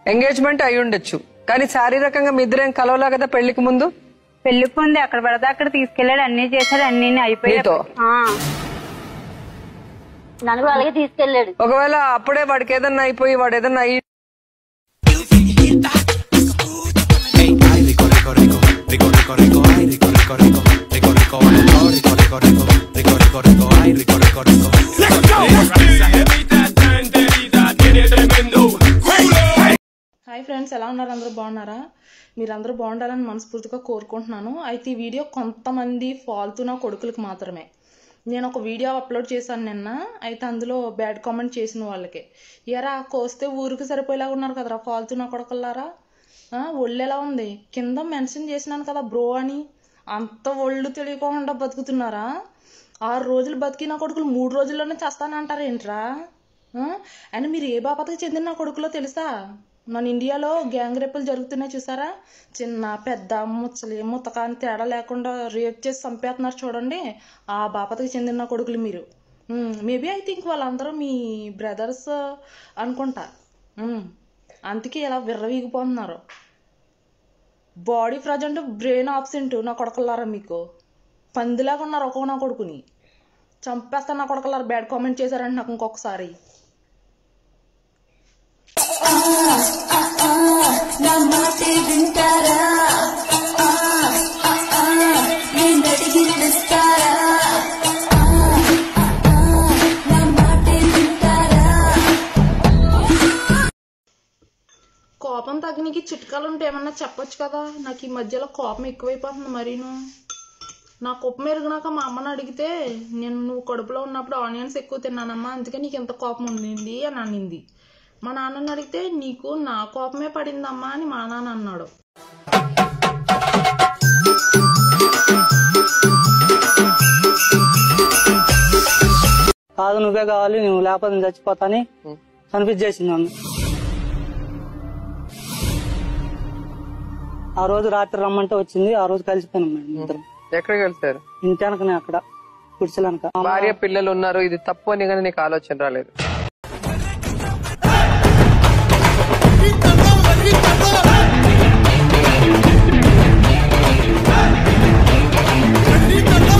Engagement అయి ఉండొచ్చు కానీ శారీరకంగా మీ ఇద్దరేం కలవలా కదా పెళ్లికి ముందు పెళ్లికి ఉంది అక్కడ పడితే అక్కడ తీసుకెళ్లాడు అన్ని చేశాడు అన్ని అయిపోయాయి నీతో? ఆ. నన్ను కూడా అలాగే తీసుకెళ్ళాడు ఒకవేళ అప్పుడే వాడికి ఏదన్నా అయిపోయి వాడు ఏదన్నా అయ్యి హాయ్ ఫ్రెండ్స్ ఎలా ఉన్నారు అందరూ బాగున్నారా మీరందరూ బాగుండాలని మనస్ఫూర్తిగా కోరుకుంటున్నాను అయితే ఈ వీడియో కొంతమంది ఫాల్తున్న కొడుకులకు మాత్రమే నేను ఒక వీడియో అప్లోడ్ చేశాను నిన్న అయితే అందులో బ్యాడ్ కామెంట్ చేసిన వాళ్ళకి ఎరా కోస్తే ఊరికి సరిపోయేలా ఉన్నారు కదరా ఫాల్తున్న కొడుకులారా ఆ, ఒళ్ళు ఎలా ఉంది కింద మెన్షన్ చేసినాను కదా బ్రో అని అంత ఒళ్ళు తెలియకుండా బతుకుతున్నారా ఆరు రోజులు బతికిన కొడుకులు మూడు రోజుల్లోనే చేస్తానంటారు ఏంట్రా అండ్ మీరు ఏ బాపతకి చెందిన నా కొడుకులో తెలుసా మన ఇండియాలో గ్యాంగ్ రేపులు జరుగుతున్నాయి చూసారా చిన్న పెద్ద ముచ్చలి ముతక అని తేడా లేకుండా రేప్ చేసి చంపేస్తున్నారు చూడండి ఆ బాపతకి చెందిన కొడుకులు మీరు మేబీ ఐ థింక్ వాళ్ళందరూ మీ బ్రదర్స్ అనుకుంటా మ్మ్. అందుకే ఇలా విర్రవీగిపోతున్నారు బాడీ ప్రజెంట్ బ్రెయిన్ ఆబ్సెంట్ నా కొడకల్లారా మీకు పందిలాగా ఉన్నారు ఒక్కొక్క నా కొడుకుని చంపేస్తా నా కొడకల్లారా బ్యాడ్ కామెంట్ చేశారంటే నాకు ఇంకొకసారి కోపం తగ్గనికి చిట్కాలు ఉంటే ఏమన్నా చెప్పొచ్చు కదా నాకు ఈ మధ్యలో కోపం ఎక్కువైపోతుంది మరీను నా కోపం ఎరిగినాక మా అమ్మని అడిగితే నేను నువ్వు కడుపులో ఉన్నప్పుడు ఆనియన్స్ ఎక్కువ తిన్నానమ్మా అందుకే నీకు ఎంత కోపం ఉండింది అని అనింది మా నాన్నని అడిగితే నీకు నా కోపమే పడిందమ్మా అని మా నాన్న అన్నాడు కాదు నువ్వే కావాలి నువ్వు లేకపోతే నేను చచ్చిపోతాని కనిపించేసింది నన్ను ఆ రోజు రాత్రి రమ్మంటే వచ్చింది ఆ రోజు కలిసిపోయినాం మేడం ఇద్దరం ఎక్కడికి వెళ్తారు ఇంటి వెనకనే అక్కడ కుర్చీలనక భార్య పిల్లలు ఉన్నారు ఇది తప్పు అని కానీ నీకు ఆలోచన రాలేదు